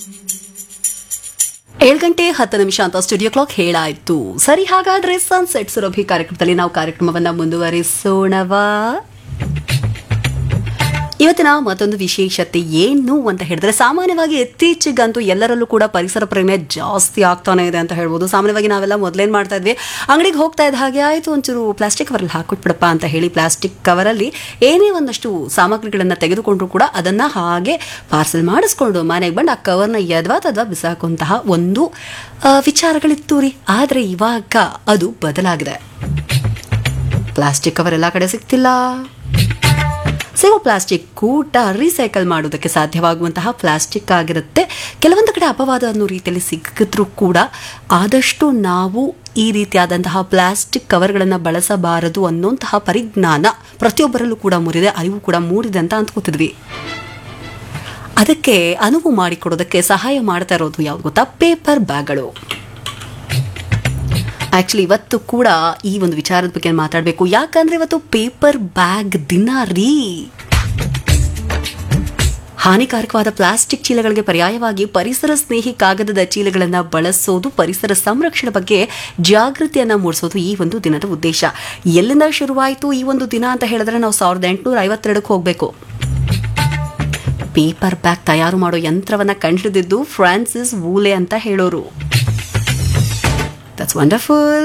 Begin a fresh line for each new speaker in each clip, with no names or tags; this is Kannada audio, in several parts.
ಏಳು ಗಂಟೆ ಹತ್ತು ನಿಮಿಷ ಅಂತ ಸ್ಟುಡಿಯೋ ಕ್ಲಾಕ್ ಹೇಳಾಯ್ತು ಸರಿ ಹಾಗಾದ್ರೆ ಸನ್ಸೆಟ್ ಸುರಭಿ ಕಾರ್ಯಕ್ರಮದಲ್ಲಿ ನಾವು ಕಾರ್ಯಕ್ರಮವನ್ನ ಮುಂದುವರಿಸೋಣವಾ ಇವತ್ತಿನ ಮತ್ತೊಂದು ವಿಶೇಷತೆ ಏನು ಅಂತ ಹೇಳಿದ್ರೆ ಸಾಮಾನ್ಯವಾಗಿ ಇತ್ತೀಚೆಗಂತೂ ಎಲ್ಲರಲ್ಲೂ ಕೂಡ ಪರಿಸರ ಪ್ರೇಮೆ ಜಾಸ್ತಿ ಆಗ್ತಾನೆ ಇದೆ ಅಂತ ಹೇಳ್ಬೋದು ಸಾಮಾನ್ಯವಾಗಿ ನಾವೆಲ್ಲ ಮೊದಲೇನು ಮಾಡ್ತಾ ಇದ್ವಿ ಅಂಗಡಿಗೆ ಹೋಗ್ತಾ ಇದ್ದ ಹಾಗೆ ಆಯಿತು ಒಂಚೂರು ಪ್ಲಾಸ್ಟಿಕ್ ಕವರಲ್ಲಿ ಹಾಕ್ಬಿಟ್ಬಿಡಪ್ಪ ಅಂತ ಹೇಳಿ ಪ್ಲಾಸ್ಟಿಕ್ ಕವರಲ್ಲಿ ಏನೇ ಒಂದಷ್ಟು ಸಾಮಗ್ರಿಗಳನ್ನು ತೆಗೆದುಕೊಂಡ್ರು ಕೂಡ ಅದನ್ನು ಹಾಗೆ ಪಾರ್ಸಲ್ ಮಾಡಿಸ್ಕೊಂಡು ಮನೆಗೆ ಬಂದು ಆ ಕವರ್ನ ಯದ್ವಾ ತದ್ವಾ ಬಿಸಾಕುವಂತಹ ಒಂದು ಆ, ವಿಚಾರಗಳಿತ್ತು ರೀ ಆದರೆ ಇವಾಗ ಅದು ಬದಲಾಗಿದೆ ಪ್ಲಾಸ್ಟಿಕ್ ಕವರ್ ಎಲ್ಲ ಕಡೆ ಸಿಗ್ತಿಲ್ಲ ಸಿಗೋ ಪ್ಲಾಸ್ಟಿಕ್ ಕೂಡ ರೀಸೈಕಲ್ ಮಾಡೋದಕ್ಕೆ ಸಾಧ್ಯವಾಗುವಂತಹ ಪ್ಲಾಸ್ಟಿಕ್ ಆಗಿರುತ್ತೆ ಕೆಲವೊಂದು ಕಡೆ ಅಪವಾದ ಅನ್ನೋ ರೀತಿಯಲ್ಲಿ ಸಿಕ್ಕಿದ್ರೂ ಕೂಡ ಆದಷ್ಟು ನಾವು ಈ ರೀತಿಯಾದಂತಹ ಪ್ಲಾಸ್ಟಿಕ್ ಕವರ್ಗಳನ್ನು ಬಳಸಬಾರದು ಅನ್ನೋಂತಹ ಪರಿಜ್ಞಾನ ಪ್ರತಿಯೊಬ್ಬರಲ್ಲೂ ಕೂಡ ಮುರಿದೆ ಅರಿವು ಕೂಡ ಮೂಡಿದೆ ಅಂತ ಅಂದ್ಕೋತಿದ್ವಿ ಅದಕ್ಕೆ ಅನುವು ಮಾಡಿಕೊಡೋದಕ್ಕೆ ಸಹಾಯ ಮಾಡ್ತಾ ಇರೋದು ಯಾವ್ದು ಗೊತ್ತಾ ಪೇಪರ್ ಬ್ಯಾಗ್ಗಳು ಆಕ್ಚುಲಿ ಇವತ್ತು ಕೂಡ ಈ ಒಂದು ವಿಚಾರದ ಬಗ್ಗೆ ಮಾತಾಡಬೇಕು ಯಾಕಂದ್ರೆ ಇವತ್ತು ಪೇಪರ್ ಬ್ಯಾಗ್ ದಿನ ರೀ ಹಾನಿಕಾರಕವಾದ ಪ್ಲಾಸ್ಟಿಕ್ ಚೀಲಗಳಿಗೆ ಪರ್ಯಾಯವಾಗಿ ಪರಿಸರ ಸ್ನೇಹಿ ಕಾಗದದ ಚೀಲಗಳನ್ನು ಬಳಸೋದು ಪರಿಸರ ಸಂರಕ್ಷಣೆ ಬಗ್ಗೆ ಜಾಗೃತಿಯನ್ನ ಮೂಡಿಸೋದು ಈ ಒಂದು ದಿನದ ಉದ್ದೇಶ ಎಲ್ಲಿಂದ ಶುರುವಾಯಿತು ಈ ಒಂದು ದಿನ ಅಂತ ಹೇಳಿದ್ರೆ ನಾವು ಸಾವಿರದ ಎಂಟುನೂರ ಐವತ್ತೆರಡಕ್ಕೆ ಹೋಗಬೇಕು ಪೇಪರ್ ಬ್ಯಾಗ್ ತಯಾರು ಮಾಡೋ ಯಂತ್ರವನ್ನ ಕಂಡುಹಿಡಿದಿದ್ದು ಫ್ರಾನ್ಸಿಸ್ ವೂಲೆ ಅಂತ ಹೇಳೋರು ದಟ್ಸ್ ವಂಡರ್ಫುಲ್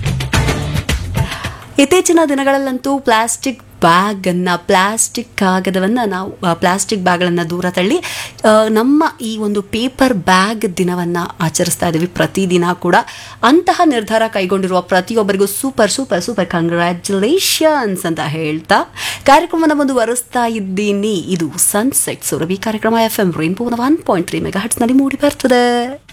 ಇತ್ತೀಚಿನ ದಿನಗಳಲ್ಲಂತೂ ಪ್ಲಾಸ್ಟಿಕ್ ಬ್ಯಾಗ್ ಅನ್ನ ಪ್ಲಾಸ್ಟಿಕ್ ಕಾಗದವನ್ನು ನಾವು ಪ್ಲಾಸ್ಟಿಕ್ ಬ್ಯಾಗ್ಗಳನ್ನು ದೂರ ತಳ್ಳಿ ಆ, ನಮ್ಮ ಈ ಒಂದು ಪೇಪರ್ ಬ್ಯಾಗ್ ದಿನವನ್ನು ಆಚರಿಸ್ತಾ ಇದ್ದೀವಿ ಪ್ರತಿದಿನ ಕೂಡ ಅಂತಹ ನಿರ್ಧಾರ ಕೈಗೊಂಡಿರುವ ಪ್ರತಿಯೊಬ್ಬರಿಗೂ ಸೂಪರ್ ಸೂಪರ್ ಸೂಪರ್ ಕಂಗ್ರ್ಯಾಚುಲೇಷನ್ಸ್ ಅಂತ ಹೇಳ್ತಾ ಕಾರ್ಯಕ್ರಮವನ್ನು ಮುಂದುವರಿಸ್ತಾ ಇದ್ದೀನಿ ಇದು ಸನ್ಸೆಟ್ ಸುರಭಿ ಕಾರ್ಯಕ್ರಮ ಎಫ್ ಎಂ ರೈನ್ಬೋನ ಒನ್ ಪಾಯಿಂಟ್ ತ್ರೀ ಮೆಗಾ ಹಟ್ಸ್ನಲ್ಲಿ ಮೂಡಿ ಬರ್ತದೆ